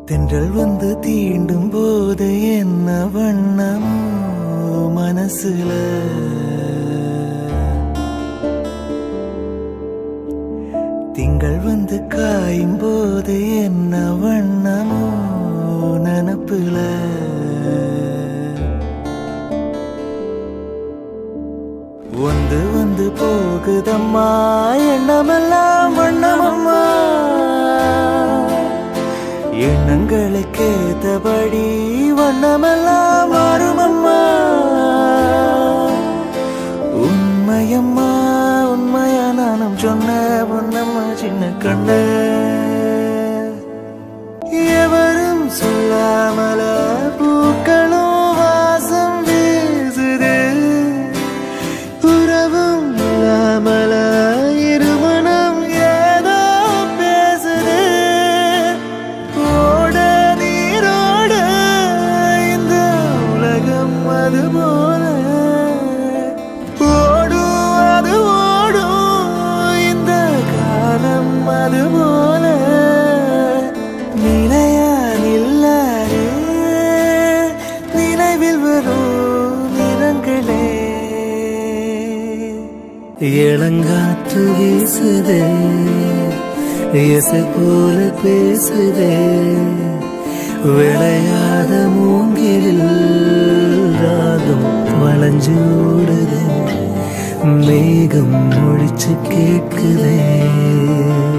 தென்றல் வந்து தீண்டும் போது என்ன வண்ணமோ மனசுல திங்கள் வந்து காயும் போது என்ன வண்ணமோ நனப்புல வந்து வந்து போகுதம்மா எண்ணமெல்லாம் வண்ணமம்மா எண்ணங்களுக்கு ஏத்தபடி வண்ணமெல்லாம் மாறுமம்மா உண்மையம்மா உண்மையா நானும் சொன்ன பொன்னம்மா சின்ன கண்ண எவரும் சொல்லாமல பூக்களும் வாசம் வீசுது உறவும் இல்லாமல இருமணம் ஏதோ பேசுது ஓட நீரோட இந்த உலகம் அது போல ஓடும் அது ஓடும் இந்த காலம் அது போல நிலையா நில்லாது நினைவில் வரும் நிறங்களே இளங்காற்று வீசுதே இசை போல பேசுதே விளையாத மூங்கிலில் ராகம் வளைஞ்சோடுதே மேகம் ஒழிச்சு கேட்குதே